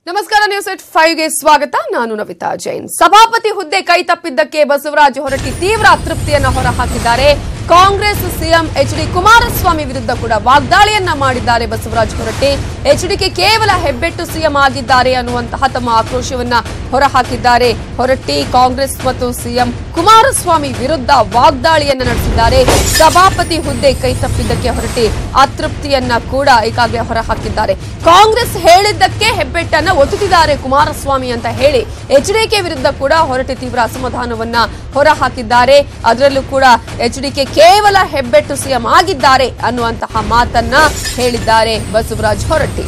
ನಮಸ್ಕಾರ ನ್ಯೂಸ್ ಎಟ್ ಫೈವ್ಗೆ ಸ್ವಾಗತ ನಾನು ನವಿತಾ ಜೈನ್ ಸಭಾಪತಿ ಹುದ್ದೆ ಕೈ ತಪ್ಪಿದ್ದಕ್ಕೆ ಬಸವರಾಜ ಹೊರಟ್ಟಿ ತೀವ್ರ ಅತೃಪ್ತಿಯನ್ನ ಹೊರಹಾಕಿದ್ದಾರೆ Congress CM H D Kumaraswamy ವಿರುದ್ಧ ಕೂಡ ವಾಗ್ದಾಳಿಯನ್ನ ಮಾಡಿದ್ದಾರೆ ಬಸವರಾಜ ಹೊರಟ್ಟಿ ಎಚ್ಡಿಕೆ ಕೇವಲ ಹೆಬ್ಬೆಟ್ಟು ಸಿಎಂ ಆಗಿದ್ದಾರೆ ಅನ್ನುವಂತಹ ತಮ್ಮ ಆಕ್ರೋಶವನ್ನ ಹೊರಹಾಕಿದ್ದಾರೆ ಹೊರಟ್ಟಿ ಕಾಂಗ್ರೆಸ್ ಮತ್ತು ಸಿಎಂ ಕುಮಾರಸ್ವಾಮಿ ವಿರುದ್ಧ ವಾಗ್ದಾಳಿಯನ್ನ ನಡೆಸಿದ್ದಾರೆ ಸಭಾಪತಿ ಹುದ್ದೆ ಕೈ ತಪ್ಪಿದ್ದಕ್ಕೆ ಹೊರಟಿ ಅತೃಪ್ತಿಯನ್ನ ಕೂಡ ಈಗಾಗಲೇ ಹೊರಹಾಕಿದ್ದಾರೆ ಕಾಂಗ್ರೆಸ್ ಹೇಳಿದ್ದಕ್ಕೆ ಹೆಬ್ಬೆಟ್ಟನ್ನ ಒತ್ತುತ್ತಿದ್ದಾರೆ ಕುಮಾರಸ್ವಾಮಿ ಅಂತ ಹೇಳಿ ಎಚ್ಡಿಕೆ ವಿರುದ್ಧ ಕೂಡ ಹೊರಟಿ ತೀವ್ರ ಅಸಮಾಧಾನವನ್ನ ಹೊರಹಾಕಿದ್ದಾರೆ ಅದರಲ್ಲೂ ಕೂಡ ಎಚ್ಡಿಕೆ ಕೇವಲ ಹೆಬ್ಬೆಟ್ಟು ಸಿಎಂ ಆಗಿದ್ದಾರೆ ಅನ್ನುವಂತಹ ಮಾತನ್ನ ಹೇಳಿದ್ದಾರೆ ಬಸವರಾಜ್ ಹೊರಟ್ಟಿ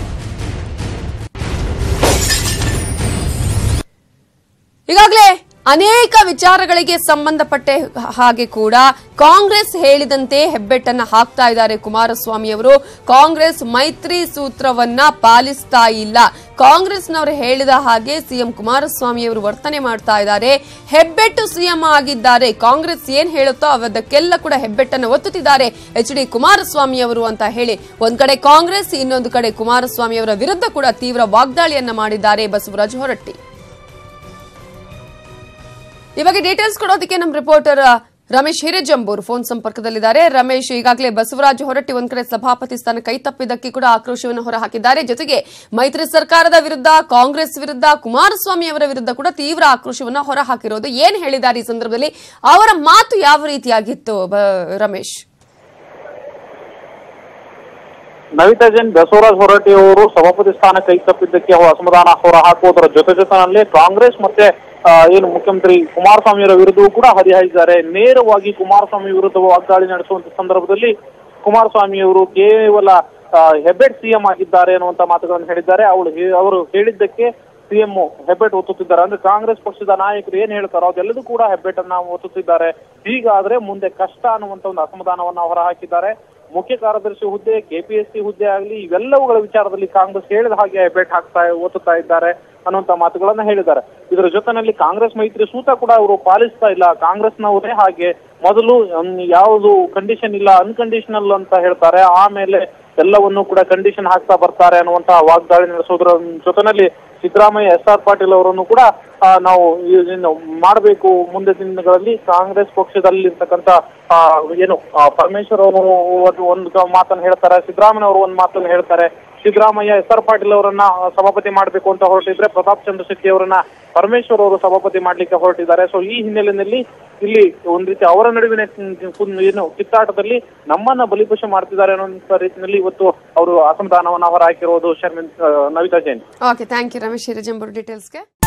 ಈಗಾಗಲೇ ಅನೇಕ ವಿಚಾರಗಳಿಗೆ ಸಂಬಂಧಪಟ್ಟ ಹಾಗೆ ಕೂಡ ಕಾಂಗ್ರೆಸ್ ಹೇಳಿದಂತೆ ಹೆಬ್ಬೆಟ್ಟನ್ನ ಹಾಕ್ತಾ ಇದ್ದಾರೆ ಕುಮಾರಸ್ವಾಮಿ ಅವರು ಕಾಂಗ್ರೆಸ್ ಮೈತ್ರಿ ಸೂತ್ರವನ್ನ ಪಾಲಿಸ್ತಾ ಇಲ್ಲ ಕಾಂಗ್ರೆಸ್ನವರು ಹೇಳಿದ ಹಾಗೆ ಸಿಎಂ ಕುಮಾರಸ್ವಾಮಿ ಅವರು ವರ್ತನೆ ಮಾಡ್ತಾ ಇದ್ದಾರೆ ಹೆಬ್ಬೆಟ್ಟು ಸಿಎಂ ಆಗಿದ್ದಾರೆ ಕಾಂಗ್ರೆಸ್ ಏನ್ ಹೇಳುತ್ತೋ ಅದಕ್ಕೆಲ್ಲ ಕೂಡ ಹೆಬ್ಬೆಟ್ಟನ್ನ ಒತ್ತುತ್ತಿದ್ದಾರೆ ಎಚ್ ಡಿ ಕುಮಾರಸ್ವಾಮಿ ಅವರು ಅಂತ ಹೇಳಿ ಒಂದ್ ಕಡೆ ಕಾಂಗ್ರೆಸ್ ಇನ್ನೊಂದು ಕಡೆ ಕುಮಾರಸ್ವಾಮಿ ಅವರ ವಿರುದ್ಧ ಕೂಡ ತೀವ್ರ ವಾಗ್ದಾಳಿಯನ್ನ ಮಾಡಿದ್ದಾರೆ ಬಸವರಾಜ ಹೊರಟ್ಟಿ ಇವಾಗ ಡೀಟೇಲ್ಸ್ ಕೊಡೋದಕ್ಕೆ ನಮ್ಮ ರಿಪೋರ್ಟರ್ ರಮೇಶ್ ಹಿರೇಜಂಬೂರ್ ಫೋನ್ ಸಂಪರ್ಕದಲ್ಲಿದ್ದಾರೆ ರಮೇಶ್ ಈಗಾಗಲೇ ಬಸವರಾಜ ಹೊರಟ್ಟಿ ಒಂದ್ ಕಡೆ ಸಭಾಪತಿ ಸ್ಥಾನ ಕೈ ತಪ್ಪಿದ್ದಕ್ಕೆ ಕೂಡ ಆಕ್ರೋಶವನ್ನು ಹೊರಹಾಕಿದ್ದಾರೆ ಜೊತೆಗೆ ಮೈತ್ರಿ ಸರ್ಕಾರದ ವಿರುದ್ಧ ಕಾಂಗ್ರೆಸ್ ವಿರುದ್ಧ ಕುಮಾರಸ್ವಾಮಿ ಅವರ ವಿರುದ್ಧ ಕೂಡ ತೀವ್ರ ಆಕ್ರೋಶವನ್ನು ಹೊರಹಾಕಿರೋದು ಏನ್ ಹೇಳಿದ್ದಾರೆ ಈ ಸಂದರ್ಭದಲ್ಲಿ ಅವರ ಮಾತು ಯಾವ ರೀತಿಯಾಗಿತ್ತು ಬ- ರಮೇಶ್ ನವಿತಾ ಜೈನ್ ಬಸವರಾಜ್ ಹೊರಟ್ಟಿ ಅವರು ಸಭಾಪತಿ ಸ್ಥಾನ ಕೈ ತಪ್ಪಿದ್ದಕ್ಕೆ ಅವರು ಅಸಮಾಧಾನ ಹೊರ ಹಾಕುವುದರ ಜೊತೆ ಜೊತೆನಲ್ಲಿ ಕಾಂಗ್ರೆಸ್ ಮತ್ತೆ ಆ, ಏನು ಮುಖ್ಯಮಂತ್ರಿ ಕುಮಾರಸ್ವಾಮಿ ಅವರ ವಿರುದ್ಧವೂ ಕೂಡ ಹರಿಹಾಯ್ದಿದ್ದಾರೆ ನೇರವಾಗಿ ಕುಮಾರಸ್ವಾಮಿ ವಿರುದ್ಧ ವಾಗ್ದಾಳಿ ನಡೆಸುವಂತ ಸಂದರ್ಭದಲ್ಲಿ ಕುಮಾರಸ್ವಾಮಿ ಅವರು ಕೇವಲ ಆ, ಹೆಬ್ಬೆಟ್ ಸಿಎಂ ಆಗಿದ್ದಾರೆ ಅನ್ನುವಂತ ಮಾತುಗಳನ್ನು ಹೇಳಿದ್ದಾರೆ ಅವಳು ಹೇ- ಅವರು ಹೇಳಿದ್ದಕ್ಕೆ ಸಿಎಂ ಹೆಬ್ಬೆಟ್ ಒತ್ತುತ್ತಿದ್ದಾರೆ ಅಂದ್ರೆ ಕಾಂಗ್ರೆಸ್ ಪಕ್ಷದ ನಾಯಕರು ಏನ್ ಹೇಳ್ತಾರೋ ಅದೆಲ್ಲದೂ ಕೂಡ ಹೆಬ್ಬೆಟ್ಟನ್ನ ಒತ್ತುತ್ತಿದ್ದಾರೆ ಹೀಗಾದ್ರೆ ಮುಂದೆ ಕಷ್ಟ ಅನ್ನುವಂತ ಒಂದು ಅಸಮಾಧಾನವನ್ನ ಹೊರಹಾಕಿದ್ದಾರೆ ಮುಖ್ಯ ಕಾರ್ಯದರ್ಶಿ ಹುದ್ದೆ ಕೆಪಿಎಸ್ಸಿ ಹುದ್ದೆ ಆಗಲಿ ಇವೆಲ್ಲವುಗಳ ವಿಚಾರದಲ್ಲಿ ಕಾಂಗ್ರೆಸ್ ಹೇಳಿದ ಹಾಗೆ ಹೆಬ್ಬೆಟ್ ಹಾಕ್ತಾ ಒತ್ತುತ್ತಾ ಇದ್ದಾರೆ ಅನ್ನುವಂತ ಮಾತುಗಳನ್ನ ಹೇಳಿದ್ದಾರೆ ಇದರ ಜೊತೆನಲ್ಲಿ ಕಾಂಗ್ರೆಸ್ ಮೈತ್ರಿ ಸೂತ ಕೂಡ ಅವರು ಪಾಲಿಸ್ತಾ ಇಲ್ಲ ಕಾಂಗ್ರೆಸ್ನವರೇ ಹಾಗೆ ಮೊದಲು ಹ್ಮ್, ಯಾವುದು ಕಂಡೀಷನ್ ಇಲ್ಲ ಅನ್ಕಂಡೀಷನಲ್ ಅಂತ ಹೇಳ್ತಾರೆ ಆಮೇಲೆ ಎಲ್ಲವನ್ನೂ ಕೂಡ ಕಂಡೀಷನ್ ಹಾಕ್ತಾ ಬರ್ತಾರೆ ಅನ್ನುವಂತಹ ವಾಗ್ದಾಳಿ ನಡೆಸೋದ್ರ ಜೊತೆನಲ್ಲಿ ಸಿದ್ದರಾಮಯ್ಯ ಎಸ್ ಆರ್ ಪಾಟೀಲ್ ಅವರನ್ನು ಕೂಡ ಆ, ನಾವು ಇನ್ನು ಮಾಡಬೇಕು ಮುಂದೆ ದಿನಗಳಲ್ಲಿ ಕಾಂಗ್ರೆಸ್ ಪಕ್ಷದಲ್ಲಿರ್ತಕ್ಕಂಥ ಆ, ಏನು ಆ, ಪರಮೇಶ್ವರ್ ಅವರು ಒಂದು ಒಂದು ಮಾತನ್ನು ಹೇಳ್ತಾರೆ ಸಿದ್ದರಾಮಯ್ಯ ಅವರು ಒಂದು ಮಾತನ್ನು ಹೇಳ್ತಾರೆ ಸಿದ್ದರಾಮಯ್ಯ ಎಸ್ ಆರ್ ಪಾಟೀಲ್ ಅವರನ್ನ ಸಭಾಪತಿ ಮಾಡಬೇಕು ಅಂತ ಹೊರಟಿದ್ರೆ ಪ್ರತಾಪ್ ಚಂದ್ರ ಶೆಟ್ಟಿ ಅವರನ್ನ ಪರಮೇಶ್ವರ್ ಅವರು ಸಭಾಪತಿ ಮಾಡ್ಲಿಕ್ಕೆ ಹೊರಟಿದ್ದಾರೆ ಸೊ ಈ ಹಿನ್ನೆಲೆಯಲ್ಲಿ ಇಲ್ಲಿ ಒಂದ್ ರೀತಿ ಅವರ ನಡುವಿನ ಕುನ್- ಏನು ಕಿತ್ತಾಟದಲ್ಲಿ ನಮ್ಮನ್ನ ಬಲಿಪಶು ಮಾಡ್ತಿದ್ದಾರೆ ಅನ್ನೋ ರೀತಿಯಲ್ಲಿ ಇವತ್ತು ಅವರು ಅಸಮಾಧಾನವನ್ನ ಹೊರಹಾಕಿರೋದು ಶರ್ಮಿನ್ ಆ, Navita Jain okay thank you Ramesh Hirejambur ಡೀಟೇಲ್ಸ್ಗೆ